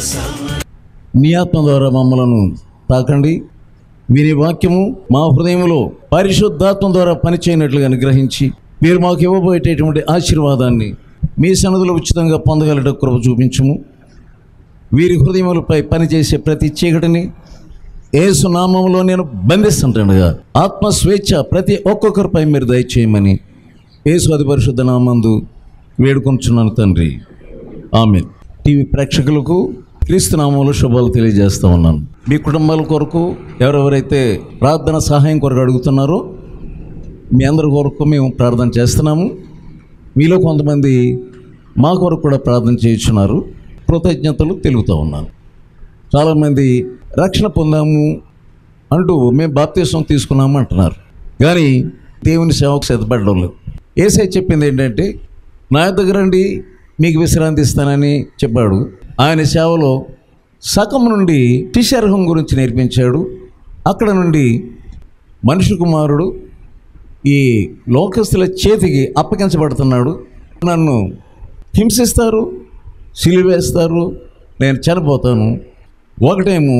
నీ ఆత్మ ద్వారా మమ్మలను తాకండి విని వాక్యము మా హృదయంలో పరిశుద్ధాత్మ ద్వారా పనిచేయనట్లుగా గ్రహించి మీరు మాకు ఇవ్వబోయేటటువంటి ఆశీర్వాదాన్ని మీ సన్నదులు ఉచితంగా పొందగలట కృప చూపించుము వీరి హృదయములపై పనిచేసే ప్రతి చీకటిని ఏసు నామంలో నేను బంధిస్తుంటానుగా ఆత్మ స్వేచ్ఛ ప్రతి ఒక్కొక్కరిపై మీరు దయచేయమని ఏసు అతి పరిశుద్ధ నామందు వేడుకొంచున్నాను తండ్రి ఆమె టీవీ ప్రేక్షకులకు క్రీస్తు నామంలో శుభాలు తెలియజేస్తూ ఉన్నాను మీ కుటుంబాల కొరకు ఎవరెవరైతే ప్రార్థన సహాయం కొరకు అడుగుతున్నారో మీ అందరి కొరకు మేము ప్రార్థన చేస్తున్నాము మీలో కొంతమంది మా కొరకు కూడా ప్రార్థన చేయించున్నారు కృతజ్ఞతలు తెలుగుతూ ఉన్నాను చాలామంది రక్షణ పొందాము అంటూ మేము బాప్తీసం తీసుకున్నాము అంటున్నారు కానీ దేవుని సేవకు సిద్ధపడడం లేదు ఏసై చెప్పింది ఏంటంటే నా దగ్గర రండి మీకు విశ్రాంతి ఇస్తానని చెప్పాడు ఆయన సేవలో సగం నుండి శిశర్హం గురించి నేర్పించాడు అక్కడ నుండి మనుషు కుమారుడు ఈ లోకస్తుల చేతికి అప్పగించబడుతున్నాడు నన్ను హింసిస్తారు సిలివేస్తారు నేను చనిపోతాను ఒకటేమో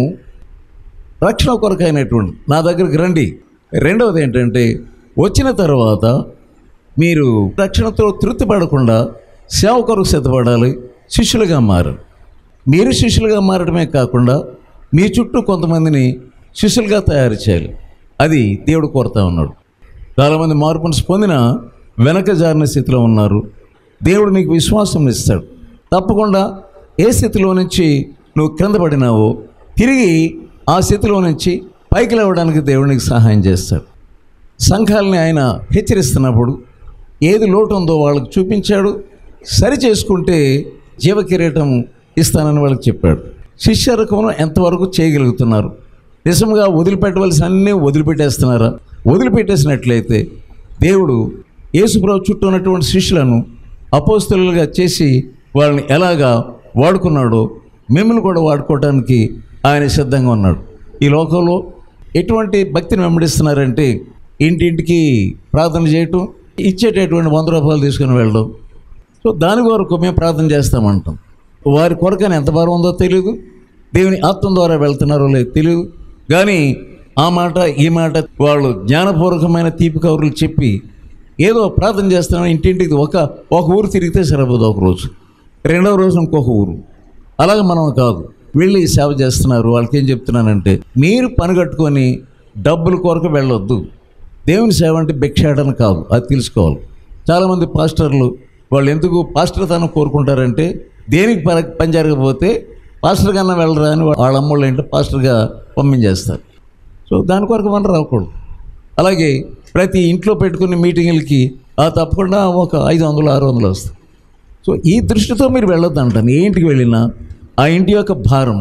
రక్షణ కొరకైనటువంటి నా దగ్గరికి రండి రెండవది ఏంటంటే వచ్చిన తర్వాత మీరు రక్షణతో తృప్తి పడకుండా సేవ కొరకు సిద్ధపడాలి శిష్యులుగా మారు మీరు శిష్యులుగా మారడమే కాకుండా మీ చుట్టూ కొంతమందిని శిష్యులుగా తయారు చేయాలి అది దేవుడు కోరుతా ఉన్నాడు చాలామంది మార్పును పొందిన వెనక జారిన స్థితిలో ఉన్నారు దేవుడు నీకు విశ్వాసం ఇస్తాడు తప్పకుండా ఏ స్థితిలో నుంచి నువ్వు కింద పడినావో తిరిగి ఆ స్థితిలో నుంచి పైకి లేవడానికి దేవుడు నీకు సహాయం చేస్తాడు సంఘాలని ఆయన హెచ్చరిస్తున్నప్పుడు ఏది లోటు ఉందో వాళ్ళకి చూపించాడు సరి చేసుకుంటే జీవ కిరీటం ఇస్తానని వాళ్ళకి చెప్పాడు శిష్యరకమును ఎంతవరకు చేయగలుగుతున్నారు నిజంగా వదిలిపెట్టవలసిన అన్నీ వదిలిపెట్టేస్తున్నారా వదిలిపెట్టేసినట్లయితే దేవుడు యేసుప్రభు చుట్టూ ఉన్నటువంటి శిష్యులను అపోస్తులుగా చేసి వాళ్ళని ఎలాగా వాడుకున్నాడో మిమ్మల్ని కూడా వాడుకోవడానికి ఆయన సిద్ధంగా ఉన్నాడు ఈ లోకంలో ఎటువంటి భక్తిని వెంబడిస్తున్నారంటే ఇంటింటికి ప్రార్థన చేయటం ఇచ్చేటటువంటి వంద రూపాయలు తీసుకుని వెళ్ళడం సో దాని కొరకు మేము ప్రార్థన చేస్తామంటాం వారి కొరకని ఎంత భారం ఉందో తెలియదు దేవుని ఆత్మ ద్వారా వెళ్తున్నారో లేదు తెలియదు కానీ ఆ మాట ఈ మాట వాళ్ళు జ్ఞానపూర్వకమైన తీపి కౌరులు చెప్పి ఏదో ప్రార్థన చేస్తున్నాం ఇంటింటికి ఒక ఒక ఊరు తిరిగితే సరిపోదు ఒక రోజు రెండవ రోజు ఇంకొక ఊరు అలాగే మనం కాదు వెళ్ళి సేవ చేస్తున్నారు వాళ్ళకి ఏం చెప్తున్నానంటే మీరు పని కట్టుకొని డబ్బుల కొరకు వెళ్ళొద్దు దేవుని సేవ అంటే భిక్షాటన కాదు అది తెలుసుకోవాలి చాలామంది పాస్టర్లు వాళ్ళు ఎందుకు పాస్టర్ తనం కోరుకుంటారంటే దేనికి పని పని జరగకపోతే పాస్టర్ కన్నా వెళ్ళరా అని వాళ్ళ అమ్మోళ్ళు ఏంటో పాస్టర్గా పంపించేస్తారు సో దాని కొరకు మనం రాకూడదు అలాగే ప్రతి ఇంట్లో పెట్టుకునే మీటింగులకి ఆ తప్పకుండా ఒక ఐదు వందలు ఆరు వందలు వస్తాయి సో ఈ దృష్టితో మీరు వెళ్ళొద్దు అంటాను ఏ ఇంటికి వెళ్ళినా ఆ ఇంటి యొక్క భారం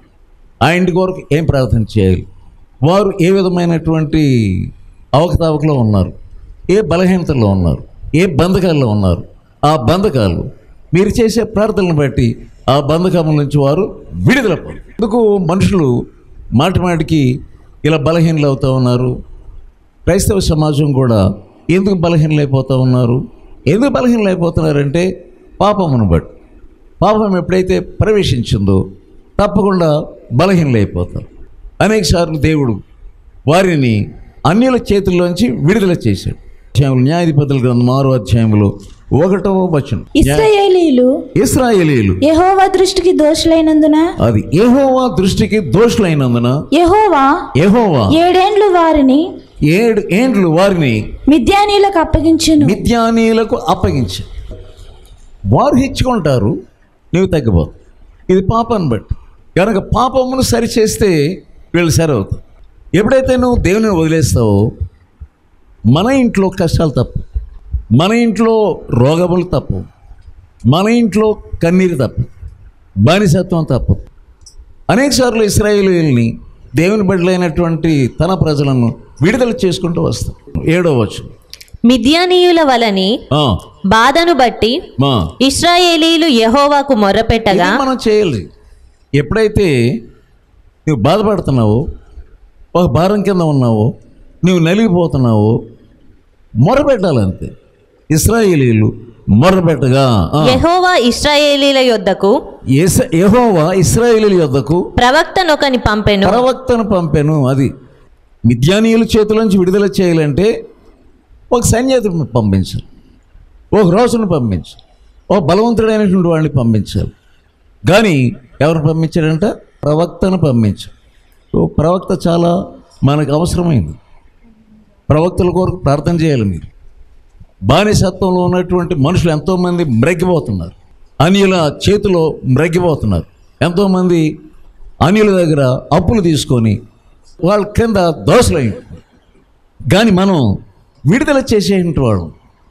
ఆ ఇంటి కొరకు ఏం ప్రార్థన చేయాలి వారు ఏ విధమైనటువంటి అవకతవకలో ఉన్నారు ఏ బలహీనతలో ఉన్నారు ఏ బంధకాల్లో ఉన్నారు ఆ బంధకాలు మీరు చేసే ప్రార్థనలను బట్టి ఆ బంధకముల నుంచి వారు విడుదల పొందారు. ఎందుకు మనుషులు మాటి మాటికి ఇలా బలహీనలు అవుతూ ఉన్నారు క్రైస్తవ సమాజం కూడా ఎందుకు బలహీనలైపోతూ ఉన్నారు ఎందుకు బలహీనలైపోతున్నారంటే పాపమును బట్టి పాపం ఎప్పుడైతే ప్రవేశించిందో తప్పకుండా బలహీనలైపోతారు అనేక సార్లు దేవుడు వారిని అన్యుల చేతుల్లోంచి విడుదల చేశాడు అధ్యాయంలో న్యాయాధిపతుల గ్రంథం ఆరో అధ్యాయంలో ఒకటవ వచనం ఇస్రాయేలీలు ఇస్రాయేలీలు యెహోవా దృష్టికి దోషులైనందున అది యెహోవా దృష్టికి దోషులైనందున యెహోవా యెహోవా ఏడేండ్లు వారిని ఏడు ఏండ్లు వారిని మిద్యానీలకు అప్పగించును మిథ్యానీయులకు అప్పగించు వారు హెచ్చుకుంటారు నీవు తగ్గిపోతావు ఇది పాపాన్ని బట్టి కనుక పాపమును సరిచేస్తే వీళ్ళు సరి అవుతారు ఎప్పుడైతే నువ్వు దేవుని వదిలేస్తావో మన ఇంట్లో కష్టాలు తప్పు మన ఇంట్లో రోగములు తప్పు మన ఇంట్లో కన్నీరు తప్పు బానిసత్వం తప్పు అనేకసార్లు ఇస్రాయేలీల్ని దేవుని బిడ్డలైనటువంటి తన ప్రజలను విడుదల చేసుకుంటూ వస్తాం ఏడో వచ్చు మిద్యానీయుల వలని బాధను బట్టి మా ఇస్రాయేలీలు యెహోవాకు మొర్రపెట్టగా ఇది మనం చేయాలి ఎప్పుడైతే నువ్వు బాధపడుతున్నావో ఒక భారం కింద ఉన్నావో నువ్వు నలిగిపోతున్నావో మొరపెట్టాలంతే ఇస్రాయేలీలు మొరపెట్టగా ఆ, యెహోవా ఇస్రాయేలీల యొద్దకు ఎస- యెహోవా ఇస్రాయేలీల యొద్దకు ప్రవక్తనొకని పంపెను ప్రవక్తను పంపెను అది మిద్యానీయుల చేతిలోంచి విడుదల చేయాలంటే ఒక సైన్యాధిపతిని పంపించాలి ఒక రోజును పంపించాలి ఒక బలవంతుడైనటువంటి వాడిని పంపించాలి కానీ ఎవరు పంపించాడంట ప్రవక్తను పంపించాలి ఓ ప్రవక్త చాలా మనకు అవసరమైంది ప్రవక్తల కొరకు ప్రార్థన చేయాలి మీరు బానిసత్వంలో ఉన్నటువంటి మనుషులు ఎంతోమంది మ్రగ్గిపోతున్నారు అన్యుల చేతిలో మ్రగ్గిపోతున్నారు ఎంతోమంది అన్యుల దగ్గర అప్పులు తీసుకొని వాళ్ళ కింద దోశలై కానీ మనం విడుదల చేసేటువంటి వాడు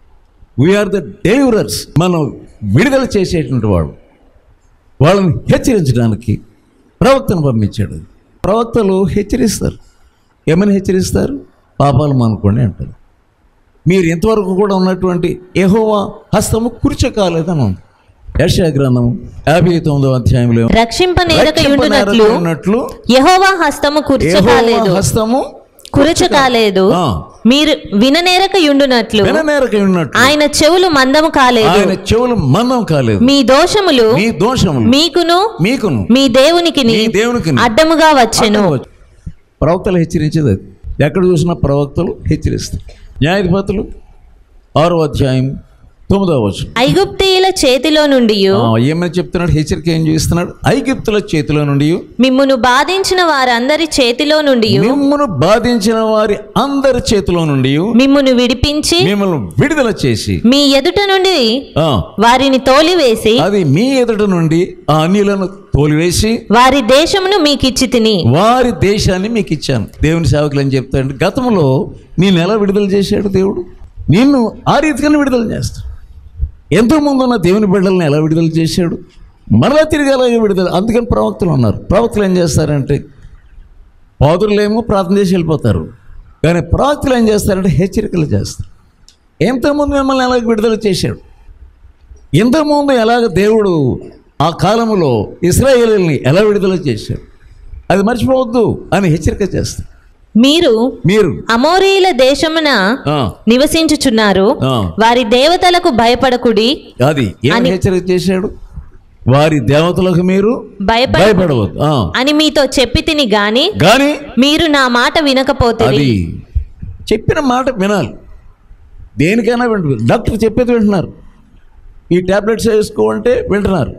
వీఆర్ ద డెలివరర్స్ మనం విడుదల చేసేటువంటి వాడు వాళ్ళని హెచ్చరించడానికి ప్రవక్తను పంపించాడు ప్రవక్తలు హెచ్చరిస్తారు ఏమని హెచ్చరిస్తారు పాపాలు మానుకోండి అంటారు మీరు ఇంతవరకు కూడా ఉన్నటువంటి యెహోవా హస్తము కుర్చ కాలేదని ఉంది యెషయా గ్రంథము యాభై తొమ్మిదో అధ్యాయంలో రక్షింపనేరక యుండునట్లు రక్షింపనేరక ఉన్నట్లు యెహోవా హస్తము యెహోవా కుర్చకాలేదు హస్తము కురచకాలేదు ఆ. మీరు విననేరక యుండునట్లు విననేరక ఉన్నట్లు ఆయన చెవులు మందము కాలేదు ఆయన చెవులు మందం కాలేదు మీ దోషములు మీ దోషములు మీకును మీకును మీ దేవునికి మీ దేవునికి అడ్డముగా వచ్చెను ప్రవక్తలు హెచ్చరించేది అది ఎక్కడ చూసినా ప్రవక్తలు హెచ్చరిస్తారు న్యాయాధిపతులు ఆరో అధ్యాయం తొమ్మిదవ వచ్చు ఐగుప్తీయుల చేతిలో నుండి ఏమని చెప్తున్నాడు హెచ్చరిక ఏం చేస్తున్నాడు ఐగిప్తుల చేతిలో నుండి మిమ్మును బాధించిన వారందరి చేతిలో నుండి మిమ్మల్ని బాధించిన వారి అందరి చేతిలో నుండి మిమ్మును విడిపించి మిమ్మల్ని విడుదల చేసి మీ ఎదుట నుండి ఆ, వారిని తోలివేసి అది మీ ఎదుట నుండి ఆ అన్యులను తోలివేసి వారి దేశమును మీకిచ్చి తిని వారి దేశాన్ని మీకు ఇచ్చాను దేవుని సేవకులు అని చెప్తాడు గతంలో నేను ఎలా విడుదల చేశాడు దేవుడు నిన్ను ఆ రీతిగానే విడుదల చేస్తాడు ఎంతో ముందు ఉన్న దేవుని బిడ్డలను ఎలా విడుదల చేశాడు మరలా తిరిగి అలాగే విడుదల అందుకని ప్రవక్తలు ఉన్నారు ప్రవక్తలు ఏం చేస్తారంటే పాదురులేమో ప్రార్థన చేసి వెళ్ళిపోతారు కానీ ప్రవక్తలు ఏం చేస్తారంటే హెచ్చరికలు చేస్తారు ఎంతోమంది మిమ్మల్ని ఎలాగ విడుదల చేశాడు ఇంతకుముందు ఎలాగ దేవుడు ఆ కాలంలో ఇస్రాయేలీని ఎలా విడుదల చేశాడు అది మర్చిపోవద్దు అని హెచ్చరిక చేస్తారు మీరు మీరు అమోరీల దేశమున ఆ, నివసించుచున్నారు ఆ, వారి దేవతలకు భయపడకుడి అది ఏమని హెచ్చరిక చేశాడు వారి దేవతలకు మీరు భయపడ భయపడవద్దు ఆ, అని మీతో చెప్పి తిని గాని కానీ మీరు నా మాట వినకపోతే అది చెప్పిన మాట వినాలి దేనికైనా వింటు డాక్టర్ చెప్పేది వింటున్నారు ఈ ట్యాబ్లెట్స్ వేసుకోవాలంటే వింటున్నారు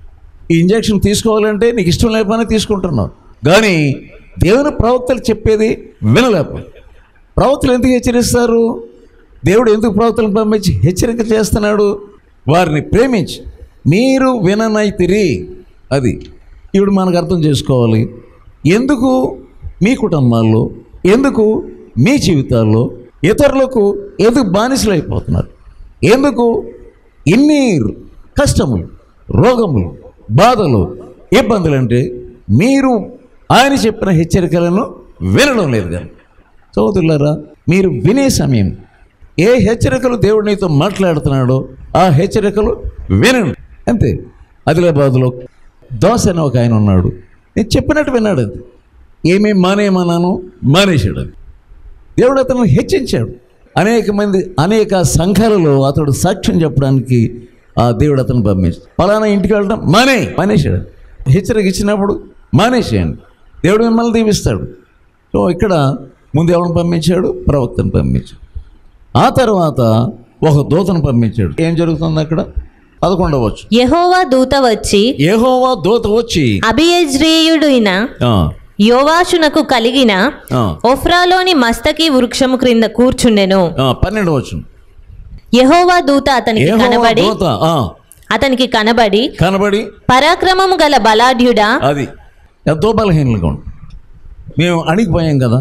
ఈ ఇంజెక్షన్ తీసుకోవాలంటే నీకు ఇష్టం లేకపోయినా తీసుకుంటున్నావు కానీ దేవుని ప్రవక్తలు చెప్పేది వినలేకపోయి ప్రవక్తలు ఎందుకు హెచ్చరిస్తారు దేవుడు ఎందుకు ప్రవక్తలను పంపించి హెచ్చరిక చేస్తున్నాడు వారిని ప్రేమించి మీరు విననైతిరి అది ఇప్పుడు మనకు అర్థం చేసుకోవాలి ఎందుకు మీ కుటుంబాల్లో ఎందుకు మీ జీవితాల్లో ఇతరులకు ఎందుకు బానిసలు అయిపోతున్నారు ఎందుకు ఇన్ని కష్టములు రోగములు బాధలు ఇబ్బందులు అంటే మీరు ఆయన చెప్పిన హెచ్చరికలను వినడం లేదు కానీ సోదరులారా మీరు వినే సమయం ఏ హెచ్చరికలు దేవుడు నీతో మాట్లాడుతున్నాడో ఆ హెచ్చరికలు వినండి అంతే ఆదిలాబాద్లో దోశ అని ఒక ఆయన ఉన్నాడు నేను చెప్పినట్టు విన్నాడు అది ఏమేమి మానేయమన్నాను మానేశాడు అది దేవుడు అతను హెచ్చించాడు అనేక మంది అనేక సంఘాలలో అతడు సాక్ష్యం చెప్పడానికి ఆ దేవుడు అతను పంపించాడు పలానా ఇంటికి వెళ్ళడం మానే మానేశాడు హెచ్చరిక ఇచ్చినప్పుడు మానేసేయండి దేవుడు మిమ్మల్ని దీవిస్తాడు సో ఇక్కడ ముందు ఎవరిని పంపించాడు ప్రవక్తను పంపించాడు ఆ తర్వాత ఒక దూతను పంపించాడు ఏం జరుగుతుంది అక్కడ పదకొండవచ్చు యెహోవా దూత వచ్చి ఏహోవా దూత వచ్చి అభియజ్రీయుడైన ఆ, యోవాషునకు కలిగిన ఆ, ఒఫ్రాలోని మస్తకి వృక్షము క్రింద కూర్చుండెను ఆ, పన్నెండవచ్చు యెహోవా దూత అతనికి ఏహోవా కనబడి దూత ఆ, అతనికి కనబడి కనబడి పరాక్రమము గల బలాఢ్యుడా అది ఎంతో బలహీనలుగా ఉంటుంది మేము అణిగిపోయాం కదా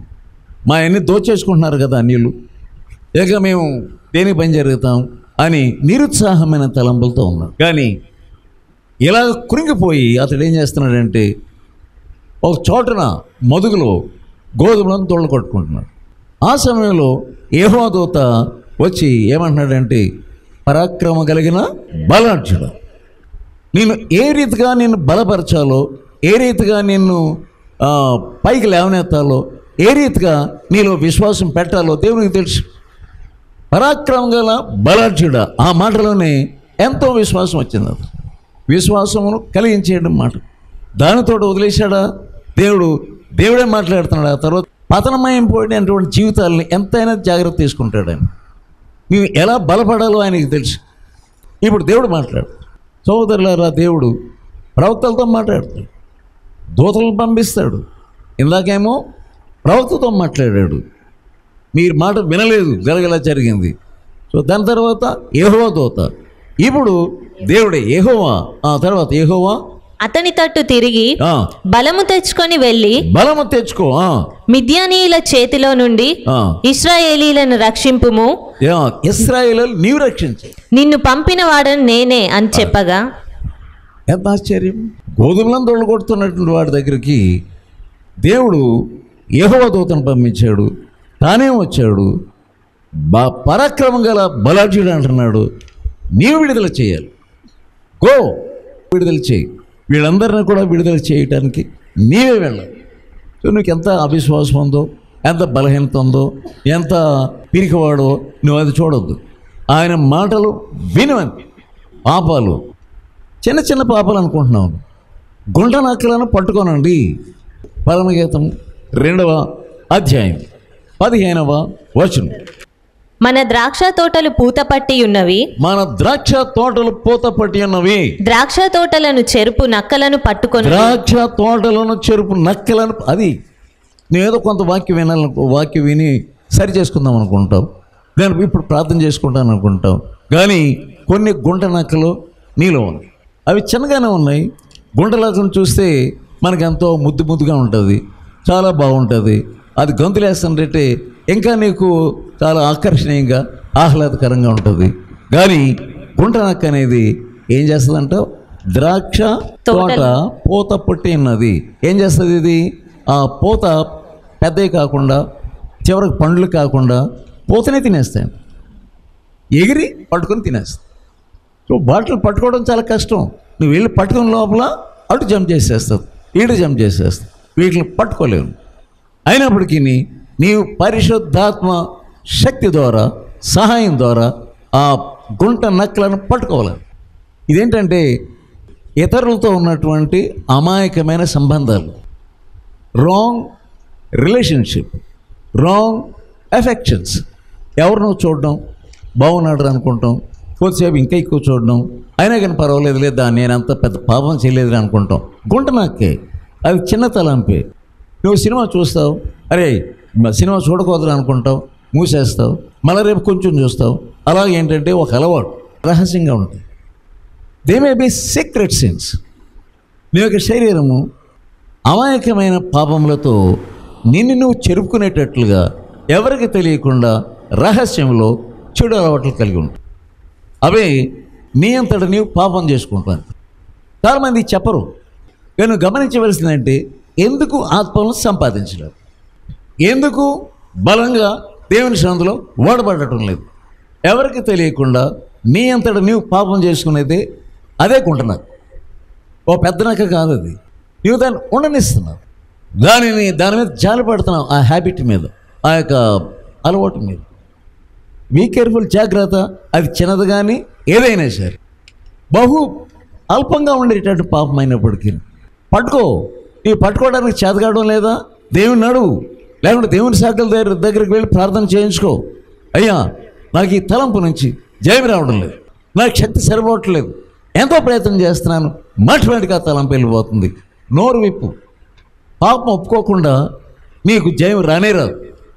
మా అన్ని దోచేసుకుంటున్నారు కదా అన్యులు ఇక మేము దేనికి పని జరుగుతాం అని నిరుత్సాహమైన తలంపులతో ఉన్నాడు కానీ ఇలా కురింగిపోయి అతడు ఏం చేస్తున్నాడంటే ఒక చోటన మదుగులో గోధుమలను తోళ్ళు కొట్టుకుంటున్నాడు ఆ సమయంలో ఏహోదూత వచ్చి ఏమంటున్నాడంటే పరాక్రమ కలిగిన బలాఢ్యుడు నేను ఏ రీతిగా నిన్ను బలపరచాలో ఏ రీతిగా నిన్ను ఆ, పైకి లేవనెత్తాలో ఏ రీతిగా నీలో విశ్వాసం పెట్టాలో దేవునికి తెలుసు పరాక్రమం గల బలాఢ్యుడ ఆ మాటలోనే ఎంతో విశ్వాసం వచ్చింది అది విశ్వాసమును కలిగించేయడం మాట దానితో వదిలేశాడా దేవుడు దేవుడే మాట్లాడుతున్నాడు ఆ తర్వాత పతనమైపోయినటువంటి జీవితాలని ఎంతైనా జాగ్రత్త తీసుకుంటాడు ఆయన మేము ఎలా బలపడాలో ఆయనకి తెలుసు ఇప్పుడు దేవుడు మాట్లాడు సోదరులారా దేవుడు ప్రవక్తలతో మాట్లాడతాడు దూతలను పంపిస్తాడు ఇందాకేమో ప్రవక్తతో మాట్లాడాడు మీరు మాట వినలేదు జరగలా జరిగింది సో దాని తర్వాత ఏహోవా దూత ఇప్పుడు దేవుడే ఏహోవా ఆ తర్వాత ఏహోవా అతని తట్టు తిరిగి ఆ, బలము తెచ్చుకొని వెళ్ళి బలము తెచ్చుకో ఆ, మిద్యానీయుల చేతిలో నుండి ఆ. ఇస్రాయేలీలను రక్షింపుము యా, ఇస్రాయేలు నీవు రక్షించు నిన్ను పంపిన వాడని నేనే అని చెప్పగా ఎంత ఆశ్చర్యం గోధుమలను తొలగొడుతున్నటువంటి వాడి దగ్గరికి దేవుడు ఏహోవ దూతను పంపించాడు తానే వచ్చాడు బా పరాక్రమం గల బలాఢ్యుడు అంటున్నాడు నీవు విడుదల చేయాలి గో విడుదల చేయి వీళ్ళందరినీ కూడా విడుదల చేయటానికి నీవే వెళ్ళాలి సో నీకు ఎంత అవిశ్వాసం ఉందో ఎంత బలహీనత ఉందో ఎంత పిరికివాడో నువ్వు అది చూడొద్దు ఆయన మాటలు వినవని పాపాలు చిన్న చిన్న పాపాలు అనుకుంటున్నావు గుంట నక్కలను పట్టుకోనండి పరమగీతం రెండవ అధ్యాయం పదిహేనవ వచనం మన ద్రాక్ష తోటలు పూత పట్టి ఉన్నవి మన ద్రాక్ష తోటలు పూత పట్టి ఉన్నవి ద్రాక్ష తోటలను చెరుపు నక్కలను పట్టుకొని ద్రాక్ష తోటలను చెరుపు నక్కలను అది నేనేదో కొంత వాక్యం వినాలనుకో వాక్యం విని సరి చేసుకుందాం అనుకుంటాం నేను ఇప్పుడు ప్రార్థన చేసుకుంటాను అనుకుంటాం కానీ కొన్ని గుంట నక్కలు నీలో ఉన్నాయి అవి చిన్నగానే ఉన్నాయి గుంట నక్కలను చూస్తే మనకి ఎంతో ముద్దు ముద్దుగా ఉంటుంది చాలా బాగుంటుంది అది గొంతులేస్తుంటే ఇంకా నీకు చాలా ఆకర్షణీయంగా ఆహ్లాదకరంగా ఉంటుంది కానీ గుంట నక్క అనేది ఏం చేస్తుందంటావు ద్రాక్ష తోట పూత పుట్టి ఉన్నది ఏం చేస్తుంది ఇది ఆ పూత పెద్దవి కాకుండా చివరికి పండ్లు కాకుండా పూతనే తినేస్తాయి ఎగిరి పట్టుకొని తినేస్తాయి సో బాటిల్ పట్టుకోవడం చాలా కష్టం నువ్వు వెళ్ళి పట్టుకున్న లోపల అటు జంప్ చేసేస్తావు ఇటు జంప్ చేసేస్తావు వీటిని పట్టుకోలేవు అయినప్పటికీ నీవు పరిశుద్ధాత్మ శక్తి ద్వారా సహాయం ద్వారా ఆ గుంట నక్కలను పట్టుకోవాలి ఇదేంటంటే ఇతరులతో ఉన్నటువంటి అమాయకమైన సంబంధాలు రాంగ్ రిలేషన్షిప్ రాంగ్ ఎఫెక్షన్స్ ఎవరినో చూడడం బాగున్నాడు అనుకుంటాం కొద్దిసేపు ఇంకా ఎక్కువ చూడడం అయినా కానీ పర్వాలేదు లేదా నేను అంత పెద్ద పాపం చేయలేదు అనుకుంటాం గుంట నాకే అది చిన్న తలంపే నువ్వు సినిమా చూస్తావు అరే మ- సినిమా చూడకూడదు అనుకుంటావు మూసేస్తావు మళ్ళీ రేపు కొంచెం చూస్తావు అలాగే ఏంటంటే ఒక అలవాటు రహస్యంగా ఉంటుంది they may be secret sins నీ యొక్క శరీరము అమాయకమైన పాపములతో నిన్ను నువ్వు చెరుపుకునేటట్లుగా ఎవరికి తెలియకుండా రహస్యంలో చెడు అలవాట్లు కలిగి ఉంటాయి అవే నీ అంతట నీవు పాపం చేసుకుంటాను చాలామంది చెప్పరు నేను గమనించవలసిందంటే ఎందుకు ఆత్మలను సంపాదించలేరు ఎందుకు బలంగా దేవుని సందులో ఓడబడటం లేదు ఎవరికి తెలియకుండా నీ అంతట నీవు పాపం చేసుకునేదే అదే కుంటున్నారు ఓ పెద్ద నక్క కాదు అది నీవు దాన్ని ఉండనిస్తున్నావు దానిని దాని మీద జాలి పడుతున్నావు ఆ హ్యాబిట్ మీద ఆ యొక్క అలవాటు మీద బీ కేర్ఫుల్ జాగ్రత్త అది చిన్నది కానీ ఏదైనా సరే బహు అల్పంగా ఉండేటట్టు పాపం అయినప్పటికీ పట్టుకో నీవు పట్టుకోవడానికి చేతకావడం లేదా దేవుని నడువు లేకుంటే దేవుని శాఖల దగ్గర దగ్గరికి వెళ్ళి ప్రార్థన చేయించుకో అయ్యా నాకు ఈ తలంపు నుంచి జయం రావడం లేదు నాకు శక్తి సరిపోవట్లేదు ఎంతో ప్రయత్నం చేస్తున్నాను మటుమాటికి ఆ తలంపు వెళ్ళిపోతుంది నోరు విప్పు పాపం ఒప్పుకోకుండా నీకు జయం రానే రాదు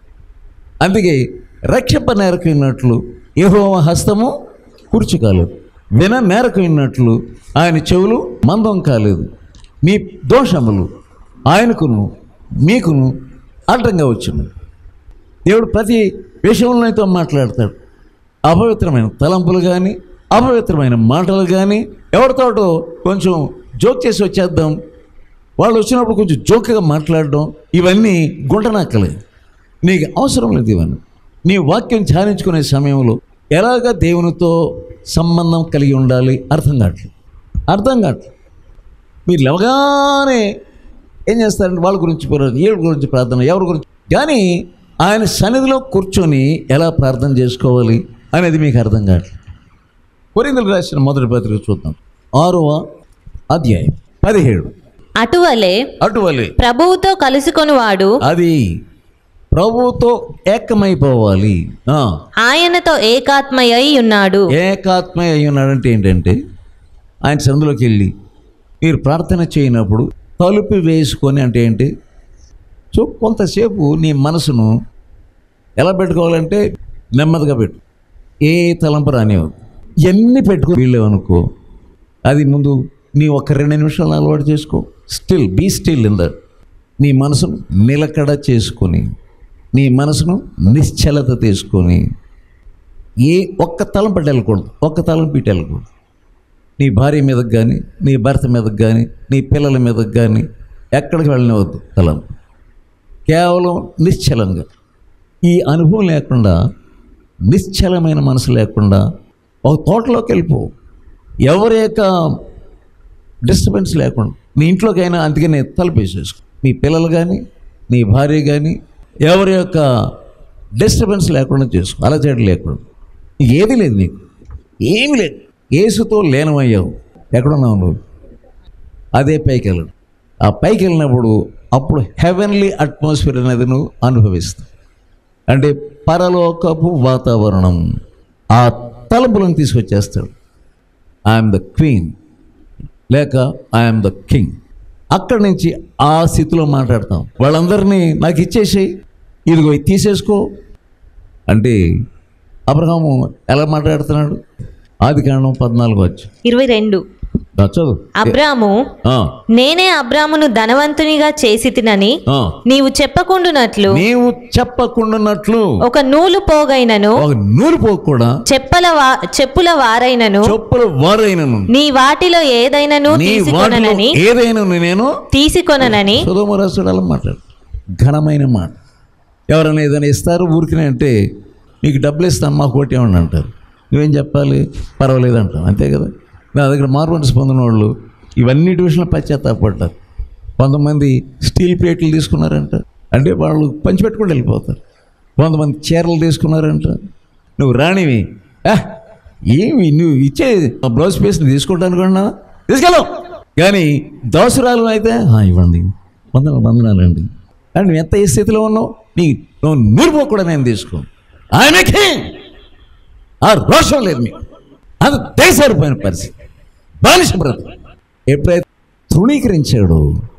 అందుకే రక్షప నేరకు విన్నట్లు యెహోవా హస్తము కూర్చు కాలేదు విన నేరకు విన్నట్లు ఆయన చెవులు మందం కాలేదు మీ దోషములు ఆయనకును మీకును అడ్డంగా వచ్చును దేవుడు ప్రతి విషయంలోనైతే మాట్లాడతాడు అపవిత్రమైన తలంపులు కానీ అపవిత్రమైన మాటలు కానీ ఎవరితోటో కొంచెం జోక్ చేసి వచ్చేద్దాం వాళ్ళు వచ్చినప్పుడు కొంచెం జోక్గా మాట్లాడడం ఇవన్నీ గుంటనక్కలేదు నీకు అవసరం లేదు ఇవన్నీ నీ వాక్యం ధ్యానించుకునే సమయంలో ఎలాగ దేవునితో సంబంధం కలిగి ఉండాలి అర్థం కావట్లేదు అర్థం కావట్లేదు మీరు లేవగానే ఏం చేస్తారంటే వాళ్ళ గురించి ప్రార్థన, వీళ్ళ గురించి ప్రార్థన ఎవరి గురించి కానీ ఆయన సన్నిధిలో కూర్చొని ఎలా ప్రార్థన చేసుకోవాలి అనేది మీకు అర్థం కావట్లేదు కొరిందలు రాసిన మొదటి పత్రిక చూద్దాం ఆరవ అధ్యాయం పదిహేడు అటువలే అటువలే ప్రభువుతో కలుసుకొని వాడు అది ప్రభువుతో ఏకమైపోవాలి ఆ, ఆయనతో ఏకాత్మయ్యి ఉన్నాడు ఏకాత్మ అయి ఉన్నాడంటే ఏంటంటే ఆయన సందులోకి వెళ్ళి మీరు ప్రార్థన చేయనప్పుడు తలుపు వేసుకొని అంటే ఏంటి సో కొంతసేపు నీ మనసును ఎలా పెట్టుకోవాలంటే నెమ్మదిగా పెట్టు ఏ తలంపు రానివ్వదు ఎన్ని పెట్టుకో వీళ్ళేవనుకో అది ముందు నీ ఒక రెండు నిమిషాలు అలవాటు చేసుకో still be still in that నీ మనసును నిలకడ చేసుకొని నీ మనసును నిశ్చలత తీసుకొని ఏ ఒక్క తలం పెట్టి వెళ్ళకూడదు ఒక్క తలం పెట్టి వెళ్ళకూడదు నీ భార్య మీదకి కానీ నీ భర్త మీదకి కానీ నీ పిల్లల మీదకి కానీ ఎక్కడికి వెళ్ళనివద్దు తలం కేవలం నిశ్చలంగా ఈ అనుభవం లేకుండా నిశ్చలమైన మనసు లేకుండా ఒక తోటలోకి వెళ్ళిపో ఎవరి యొక్క డిస్టర్బెన్స్ లేకుండా నీ ఇంట్లోకైనా అందుకనే తలుపేసేసుకో నీ పిల్లలు కానీ నీ భార్య కానీ ఎవరి యొక్క డిస్టర్బెన్స్ లేకుండా చేసుకో అలా చేయడం లేకుండా నీకు ఏది లేదు నీకు ఏమి లేదు ఏసుతో లీనమయ్యావు ఎక్కడున్నావు నువ్వు అదే పైకి వెళ్ళడు ఆ పైకి వెళ్ళినప్పుడు అప్పుడు హెవెన్లీ అట్మాస్ఫియర్ అనేది నువ్వు అనుభవిస్తావు అంటే పరలోకపు వాతావరణం ఆ తలుపులను తీసుకొచ్చేస్తాడు ఐఎమ్ ద క్వీన్ లేక ఐఎమ్ ద కింగ్ అక్కడి నుంచి ఆ స్థితిలో మాట్లాడతాం వాళ్ళందరినీ నాకు ఇచ్చేసేయి ఇదిగో ఇది తీసేసుకో అంటే అబ్రహాము ఎలా మాట్లాడుతున్నాడు ఆది కాండం పద్నాలుగు వచ్చి ఇరవై రెండు దా చదువు అబ్రాము ఆ, నేనే అబ్రామును ధనవంతునిగా చేసి తినని ఆ. నీవు చెప్పకుండునట్లు నీవు చెప్పకుండాన్నట్లు ఒక నూలు పోగైనను ఒక నూరు పోకు కూడా చెప్పల వా చెప్పుల వారైనను చెప్పులు వారైనను నీ వాటిలో ఏదైనను నీ వాటిలో తీసుకొననని ఏదైనా నేను తీసుకొననని సుధోమరాసుడు అలా మాట్లాడు ఘనమైన మాట ఎవరైనా ఏదైనా ఇస్తారు ఊరికినే అంటే నీకు డబ్బులు ఇస్తాను మాకు ఒకటి ఏమన్నా అంటారు నువ్వేం చెప్పాలి పర్వాలేదు అంటాం అంతే కదా నా దగ్గర మార్వన్స్ పొందిన వాళ్ళు ఇవన్నిటి విషయంలో పశ్చాత్తాపడ్డారు కొంతమంది స్టీల్ ప్లేట్లు తీసుకున్నారంట అంటే వాళ్ళు పంచిపెట్టుకుని వెళ్ళిపోతారు కొంతమంది చీరలు తీసుకున్నారంట నువ్వు రాణివి "ఆ, ఏమి నువ్వు ఇచ్చే ఆ బ్లౌజ్ పీస్ తీసుకుంటాను అనుకున్నా తీసుకెళ్ళవు కానీ దోసరాలు అయితే "ఆ, ఇవ్వండి వందనాలు వందనాలండి కానీ నువ్వు ఎంత ఏ స్థితిలో ఉన్నావు నీ నువ్వు నూరుపో కూడా నేను తీసుకో ఆయనకి ఆ రోషం లేదు మీకు అది దేశారిపోయిన పరిస్థితి బానిస బ్రతుకు ఎప్పుడైతే తృణీకరించాడు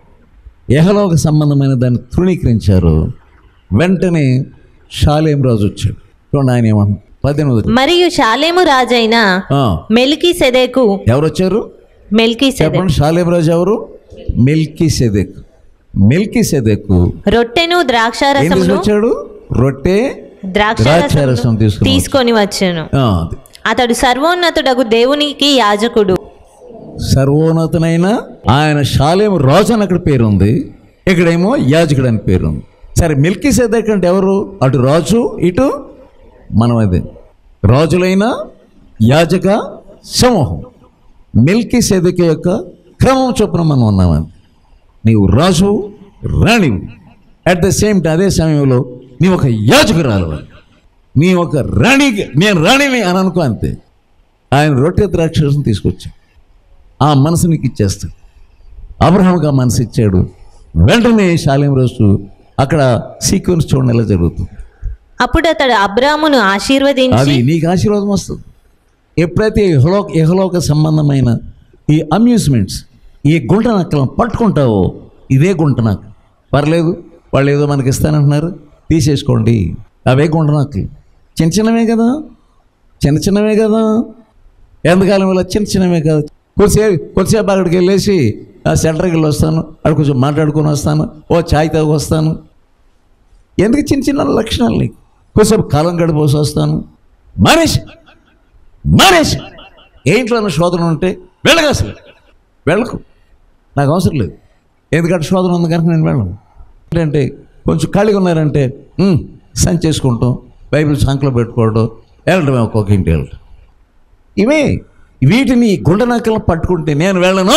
యహలోక సంబంధమైన దాన్ని తృణీకరించారు వెంటనే షాలేం రాజు వచ్చాడు చూడండి ఆయన ఏమన్నా పద్దెనిమిది మరియు షాలేము రాజైన ఆ, మెల్కి సెదేకు ఎవరు వచ్చారు మెల్కి సెదెకు చెప్పండి షాలేం రాజు ఎవరు మిల్కీ సెదెక్ మిల్కీ సెదెక్ రొట్టెను ఏం ద్రాక్షారసమును తీసుకొచ్చాడు రొట్టె ద్రాక్షారసం ద్రాక్షారసమును తీసుకుని తీసుకొని వచ్చాను ఆ, అది. అతడు సర్వోన్నతుడగు దేవునికి యాజకుడు సర్వోన్నతనైన ఆయన షాలేం రాజు అని అక్కడ పేరు ఉంది ఇక్కడేమో యాజకుడు అని పేరు ఉంది సరే మిల్కీ సెదక్ అంటే ఎవరు అటు రాజు ఇటు మనం అదే రాజులైన యాజక సమూహం మిల్కీ సెదక్ యొక్క క్రమం చొప్పున మనం ఉన్నామని నీవు రాజు రాణివు అట్ ద సేమ్ టైం అదే సమయంలో నీ ఒక యాజకురాలు నీ ఒక రాణి నేను రాణిని అని అనుకో అంతే ఆయన రొట్టె ద్రాక్షరసం తీసుకొచ్చాడు ఆ మనసు నీకు ఇచ్చేస్తాడు అబ్రహాంకి ఆ మనసు ఇచ్చాడు వెంటనే శాలేం రోజు అక్కడ సీక్వెన్స్ చూడండి ఎలా జరుగుతుంది అప్పుడు అతడు అబ్రామును ఆశీర్వదించి అది నీకు ఆశీర్వాదం వస్తుంది ఎప్పుడైతే ఇహలోక ఇహలోక సంబంధమైన ఈ అమ్యూజ్మెంట్స్ ఈ గుంట నక్కలను పట్టుకుంటావో ఇదే గుంట నక్క పర్లేదు వాళ్ళు ఏదో మనకి ఇస్తానంటున్నారు తీసేసుకోండి అవే గుంట నక్కలు చిన్న చిన్నవే కదా చిన్న చిన్నవే కదా ఎంతకాలం ఇలా చిన్న చిన్నవే కదా కొద్దిసేపు కొద్దిసేపు అక్కడికి వెళ్ళేసి ఆ సెంటర్కి వెళ్ళి వస్తాను అక్కడ కొంచెం మాట్లాడుకొని వస్తాను ఓ ఛాయ్ తాగి వస్తాను ఎందుకు చిన్న చిన్న లక్షణాలు నీకు కొంచెం కాలం గడిపోసి వస్తాను మనిషి మనిషి ఏ ఇంట్లో శోధన ఉంటే వెళ్ళగా అసలు వెళ్ళకు నాకు అవసరం లేదు ఎందుకంటే శోధన ఉంది కనుక నేను వెళ్ళను ఏంటంటే కొంచెం ఖాళీగా ఉన్నారంటే "ఉమ్, సంచి చేసుకుంటాం బైబిల్ సంకలో పెట్టుకోవడం వెళ్ళడమే ఒక్కొక్క ఇంటి వెళ్ళడం ఇవే వీటిని గుండెనక్కలను పట్టుకుంటే నేను వెళ్ళను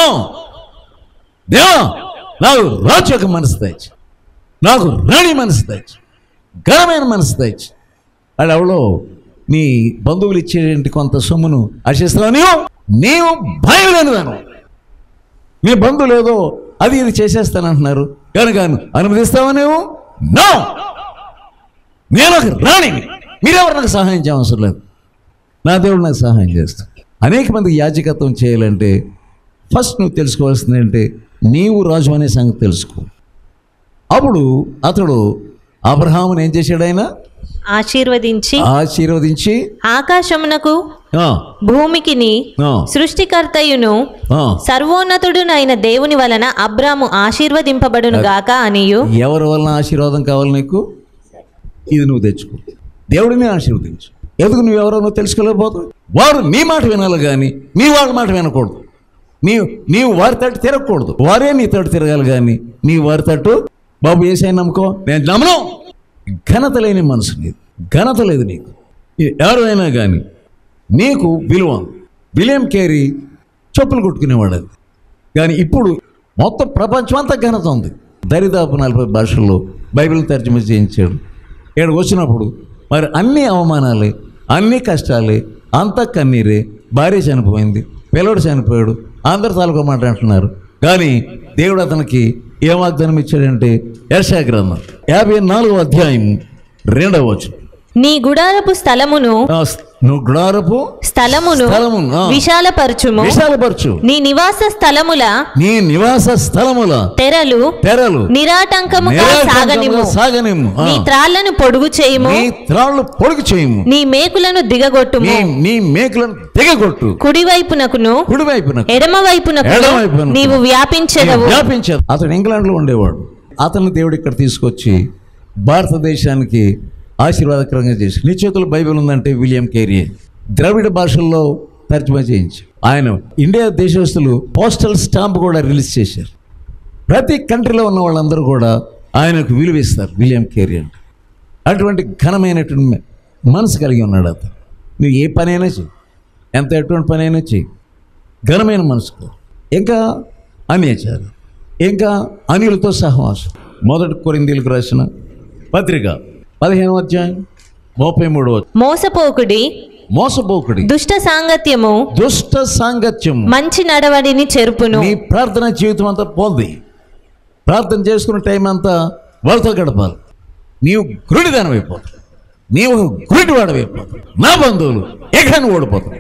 దేవా నాకు రాజు యొక్క మనసు తెచ్చి నాకు రాణి మనసు తెచ్చి ఘనమైన మనసు దయచి వాడు ఎవడో నీ బంధువులు ఇచ్చేటువంటి కొంత సొమ్మును ఆశిస్తున్నావు నీవు నీవు భయం లేనిదాను నీ బంధువులు ఏదో అది ఇది చేసేస్తానంటున్నారు కనుక అనుమతిస్తావా నువ్వు నో నేను ఒక రాణిని మీరెవరు నాకు సహాయం చేయవసరం లేదు నా దేవుడు నాకు సహాయం చేస్తాడు అనేక మందికి యాజకత్వం చేయాలంటే ఫస్ట్ నువ్వు తెలుసుకోవాల్సింది ఏంటంటే నీవు రాజు అనే సంగతి తెలుసుకో అప్పుడు అతడు అబ్రహాముని ఏం చేశాడు ఆయన ఆశీర్వదించి ఆశీర్వదించి ఆకాశమునకు ఆ, భూమికిని ఆ, సృష్టికర్తయును ఆ. సర్వోన్నతుడునైన దేవుని వలన అబ్రాము ఆశీర్వదింపబడును గాక అనియు ఎవరి వలన ఆశీర్వాదం కావాలి నీకు ఇది నువ్వు తెచ్చుకో దేవుడిని ఆశీర్వదించు ఎందుకు నువ్వు ఎవరో నువ్వు తెలుసుకోలేకపోతావు వారు నీ మాట వినాలి కానీ నీ వాళ్ళ మాట వినకూడదు నీవు నీవు వారి తట్టు తిరగకూడదు వారే నీ తట్టు తిరగాలి కానీ నీ వారి తట్టు బాబు ఏసై నమ్ముకో నేను నమ్మను ఘనత లేని మనసు నీది ఘనత లేదు నీకు ఎవరైనా కానీ నీకు విలువ విలియం కేరీ చెప్పులు కొట్టుకునేవాడు అది కానీ ఇప్పుడు మొత్తం ప్రపంచం అంతా ఘనత ఉంది దరిదాపు నలభై భాషల్లో బైబిల్ తర్జుమా చేయించాడు ఇక్కడికి వచ్చినప్పుడు మరి అన్ని అవమానాలే అన్ని కష్టాలే అంత కన్నీరే భార్య చనిపోయింది పిల్లడు చనిపోయాడు అందరు తాలూకా మాట అంటున్నారు కానీ దేవుడు అతనికి ఏం వాగ్దానం ఇచ్చాడంటే యర్షా గ్రంథం యాభై నాలుగో అధ్యాయం రెండవ వచనం నీ గుడారపు స్థలమును ఆ స్- నువ్వు గుడారపు స్థలమును స్థలమును, ఆ. విశాలపరచుము విశాలపరచు నీ నివాస స్థలముల నీ నివాస స్థలముల తెరలు తెరలు నిరాటంకముగా నిరాటంకముగా సాగనిము సాగనిమ్ము ఆ. నీ త్రాళ్లను పొడుగు చేయుము నీ త్రాళ్ళు పొడుగు చేయము నీ మేకులను దిగగొట్టుము నీ నీ మేకులను దిగగొట్టు కుడివైపునకును కుడివైపున ఎడమ వైపునకును ఎడమవైపునకు. నీవు వ్యాపించెదవు వ్యాపించారు అతను ఇంగ్లాండ్లో ఉండేవాడు అతను దేవుడు ఇక్కడ తీసుకొచ్చి భారతదేశానికి ఆశీర్వాదకరంగా చేసి నీ చేతుల్లో బైబిల్ ఉందంటే విలియం కేరియే ద్రవిడ భాషల్లో తర్జుమా చేయించి ఆయన ఇండియా దేశస్తులు పోస్టల్ స్టాంప్ కూడా రిలీజ్ చేశారు ప్రతి కంట్రీలో ఉన్న వాళ్ళందరూ కూడా ఆయనకు విలువ ఇస్తారు విలియం కేరీ అంటే అటువంటి ఘనమైనటువంటి మ- మనసు కలిగి ఉన్నాడు అతను నువ్వు ఏ పనైనా చెయ్యి ఎంత ఎటువంటి పని అయినా చెయ్యి ఘనమైన మనసు ఇంకా అన్యచారం ఇంకా అనిలతో సహవాసం మొదటి కొరిందీలకు రాసిన పత్రిక పదిహేనవ అధ్యాయం ముప్పై మూడవ మోసపోకుడి మోసపోకుడి దుష్ట సాంగత్యము దుష్ట సాంగత్యం మంచి నడవడిని చెరుపును నీ ప్రార్థన జీవితం అంతా పోద్ది ప్రార్థన చేసుకున్న టైం అంతా వాళ్ళతో గడపాలి నీవు గురుడిదానం అయిపోతావు నీవు గురుడి వాడవైపోతావు నా బంధువులు ఎక్కడని ఓడిపోతావు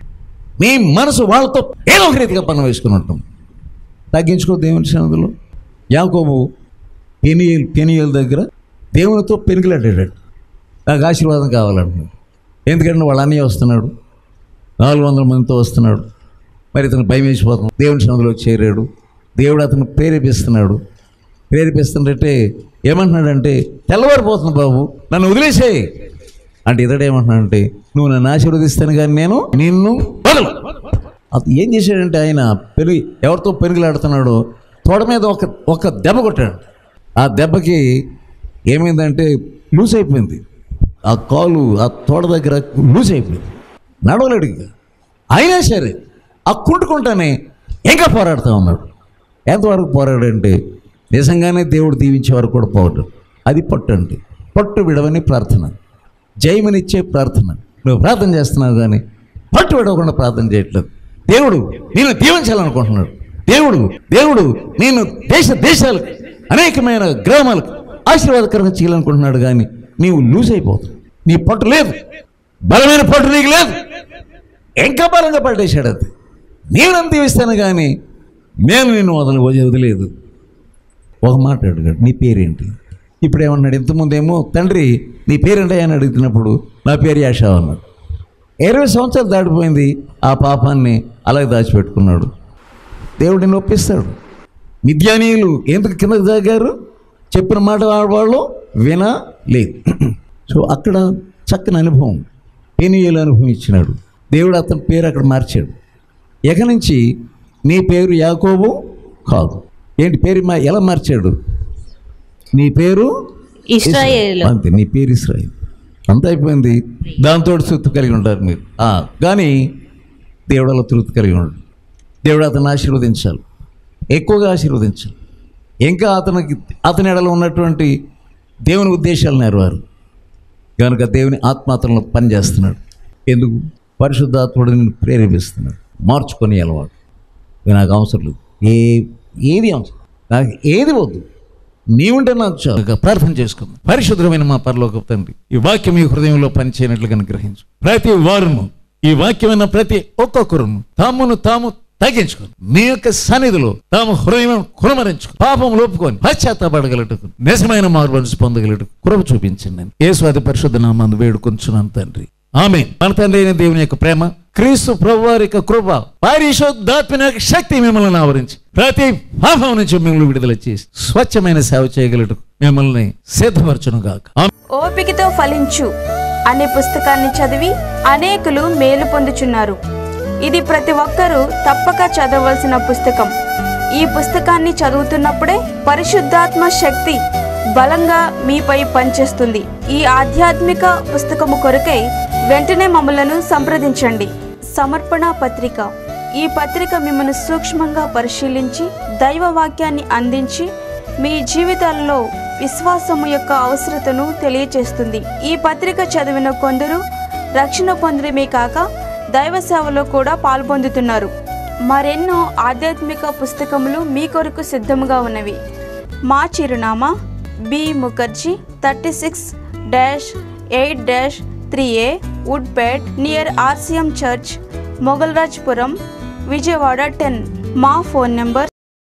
నీ మనసు వాళ్ళతో ఏదో ఒక రీతిగా పని వేసుకుని ఉంటాం తగ్గించుకో దేవుని సన్నిధిలో యాకోబు పెనియల్ పెనియల్ దగ్గర దేవునితో పెనుగులాడాడు నాకు ఆశీర్వాదం కావాలంటున్నాడు ఎందుకంటే వాళ్ళ అన్నయ్య వస్తున్నాడు నాలుగు వందల మందితో వస్తున్నాడు మరి ఇతను భయం వేసిపోతుంది దేవుని సన్నిధిలో చేరాడు దేవుడు అతను ప్రేరేపిస్తున్నాడు ప్రేరేపిస్తుంటే ఏమంటున్నాడంటే తెల్లవారిపోతుంది బాబు నన్ను వదిలేసేయి అంటే ఇతడు ఏమంటున్నాడంటే నువ్వు నన్ను ఆశీర్వదిస్తాను కానీ నేను నిన్ను వదలు అతను ఏం చేశాడంటే ఆయన పెరుగు ఎవరితో పెరుగులాడుతున్నాడో తోడ మీద ఒక ఒక దెబ్బ కొట్టాడు ఆ దెబ్బకి ఏమైందంటే లూజ్ అయిపోయింది ఆ కాలు ఆ తోడ దగ్గర లూజ్ అయిపోయింది నడవలేడు ఇక. అయినా సరే ఆ కుంటుకుంటానే ఇంకా పోరాడుతూ ఉన్నాడు ఎంతవరకు పోరాడంటే నిజంగానే దేవుడు దీవించే వరకు కూడా పోవడం అది పట్టు అంటే పట్టు విడవని ప్రార్థన జయమనిచ్చే ప్రార్థన నువ్వు ప్రార్థన చేస్తున్నావు కానీ పట్టు విడవకుండా ప్రార్థన చేయట్లేదు దేవుడు నేను దీవించాలనుకుంటున్నాడు దేవుడు దేవుడు నేను దేశ దేశాలకు అనేకమైన గ్రామాలకు ఆశీర్వాదకరంగా చేయాలనుకుంటున్నాడు కానీ నీవు లూజ్ అయిపోతావు నీ పట్టు లేదు బలమైన పట్టు నీకు లేదు ఇంకా బలంగా పట్టేశాడు అది నేను నన్ను దీవిస్తాను కానీ నేను నిన్ను వదల వదిలేదు ఒక మాట అడిగాడు నీ పేరేంటి ఇప్పుడు ఏమన్నాడు ఇంతకుముందేమో తండ్రి నీ పేరేంటి అని అడుగుతున్నప్పుడు నా పేరు యాషా అన్నాడు ఇరవై సంవత్సరాలు దాటిపోయింది ఆ పాపాన్ని అలాగే దాచిపెట్టుకున్నాడు దేవుడిని ఒప్పిస్తాడు మిథ్యానీయులు ఎందుకు కిందకు దాగారు చెప్పిన మాట వాళ్ళు వినలేదు సో అక్కడ చక్కని అనుభవం పెనియలు అనుభవం ఇచ్చినాడు దేవుడు అతని పేరు అక్కడ మార్చాడు ఎక నుంచి నీ పేరు యాకోబు కాదు ఏంటి పేరు మా ఎలా మార్చాడు నీ పేరు ఇస్రాయేలు అంతే నీ పేరు ఇస్రాయిల్ అంత అయిపోయింది దాంతో తృప్తి కలిగి ఉంటారు మీరు ఆ, కానీ దేవుడు అలా తృప్తి కలిగి ఉంటాడు దేవుడు అతన్ని ఆశీర్వదించాలి ఎక్కువగా ఆశీర్వదించాలి ఇంకా అతనికి అతని ఎడలో ఉన్నటువంటి దేవుని ఉద్దేశాలు నెరవారు కనుక దేవుని ఆత్మాత్రలను పనిచేస్తున్నాడు ఎందుకు పరిశుద్ధాత్ముడు నేను ప్రేరేపిస్తున్నాడు మార్చుకొని అలవాటు ఇవి నాకు అవసరం లేదు ఏ ఏది అవసరం నాకు ఏది వద్దు నీవుంటే నాకు చాలు ఇక ప్రార్థన చేసుకుందాం పరిశుద్ధమైన మా పరలోక తండ్రి ఈ వాక్యం మీ హృదయంలో పనిచేయనట్లుగా గ్రహించు ప్రతి వారును ఈ వాక్యమైన ప్రతి ఒక్కొక్కరును తామును తాము తగ్గించుకొని మీ యొక్క సన్నిధిలో తాము హృదయం కురమరించుకు పాపం లోపుకొని పశ్చాత్తాపడగలటకు నిజమైన మారు మనసు పొందగలటకు కృప చూపించండి నేను ఏ స్వాతి పరిశుద్ధ నామందు వేడుకొంచున్నాను తండ్రి ఆమె మన తండ్రి అయిన దేవుని యొక్క ప్రేమ క్రీస్తు ప్రభువారి యొక్క కృప పరిశుద్ధాత్మ యొక్క శక్తి మిమ్మల్ని ఆవరించి ప్రతి పాపం నుంచి మిమ్మల్ని విడుదల చేసి స్వచ్ఛమైన సేవ చేయగలటకు మిమ్మల్ని సిద్ధపరచును గాక ఆమె ఓపికతో ఫలించు అనే పుస్తకాన్ని చదివి అనేకులు మేలు పొందుచున్నారు ఇది ప్రతి ఒక్కరూ తప్పక చదవలసిన పుస్తకం ఈ పుస్తకాన్ని చదువుతున్నప్పుడే పరిశుద్ధాత్మ శక్తి బలంగా మీపై పనిచేస్తుంది ఈ ఆధ్యాత్మిక పుస్తకము కొరకై వెంటనే మమ్మలను సంప్రదించండి సమర్పణ పత్రిక ఈ పత్రిక మిమ్మల్ని సూక్ష్మంగా పరిశీలించి దైవ వాక్యాన్ని అందించి మీ జీవితాలలో విశ్వాసము యొక్క అవసరతను తెలియచేస్తుంది ఈ పత్రిక చదివిన కొందరు రక్షణ పొందడమే కాక దైవ సేవలో కూడా పాల్పొందుతున్నారు మరెన్నో ఆధ్యాత్మిక పుస్తకములు మీ కొరకు సిద్ధముగా ఉన్నవి మా చిరునామా B Mukherjee thirty six dash eight dash three A Woodpet near RCM church Mogalrajpuram Vijayawada ten మా ఫోన్ నెంబర్